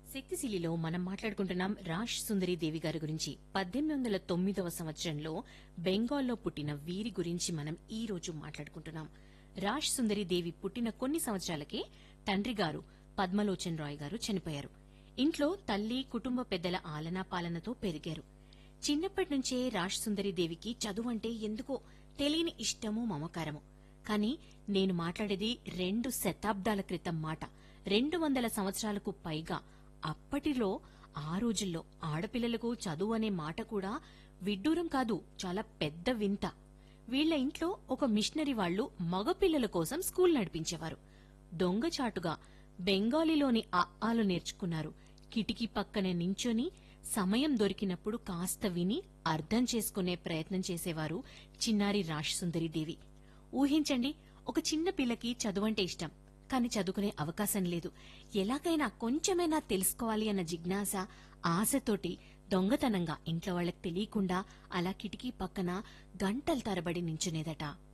శక్తిశీలిలో మనం మాట్లాడుకుంటున్నాం రాష్ సుందరి దేవి గారి గురించి పద్దెనిమిది వందల తొమ్మిదవ సంవత్సరంలో బెంగాల్లో పుట్టిన వీరి గురించి మనం ఈ రోజు మాట్లాడుకుంటున్నాం రాష్ సుందరి దేవి పుట్టిన కొన్ని సంవత్సరాలకే తండ్రి గారు పద్మలోచన్ రాయ్ గారు చనిపోయారు ఇంట్లో తల్లి కుటుంబ పెద్దల ఆలనా పాలనతో పెరిగారు చిన్నప్పటి నుంచే రాష్ సుందరి దేవికి చదువు అంటే ఎందుకో తెలియని ఇష్టము మమకారము కానీ నేను మాట్లాడేది రెండు శతాబ్దాల క్రితం మాట రెండు వందల సంవత్సరాలకు పైగా అప్పటిలో ఆ రోజుల్లో ఆడపిల్లలకు చదువు అనే మాట కూడా విడ్డూరం కాదు చాలా పెద్ద వింత వీళ్ల ఇంట్లో ఒక మిషనరీ వాళ్లు మగపిల్లల కోసం స్కూల్ నడిపించేవారు దొంగచాటుగా బెంగాలీలోని ఆలు నేర్చుకున్నారు కిటికీ పక్కనే నించొని సమయం దొరికినప్పుడు కాస్త విని అర్థం చేసుకునే ప్రయత్నం చేసేవారు చిన్నారి రాష్సుందరిదేవి ఊహించండి ఒక చిన్న పిల్లకి చదువంటే ఇష్టం కాని చదువుకునే అవకాశం లేదు ఎలాగైనా కొంచెమైనా తెలుసుకోవాలి అన్న జిజ్ఞాస ఆశతోటి దొంగతనంగా ఇంట్లో వాళ్ళకి తెలియకుండా అలా కిటికీ పక్కన గంటల తరబడి నించునేదట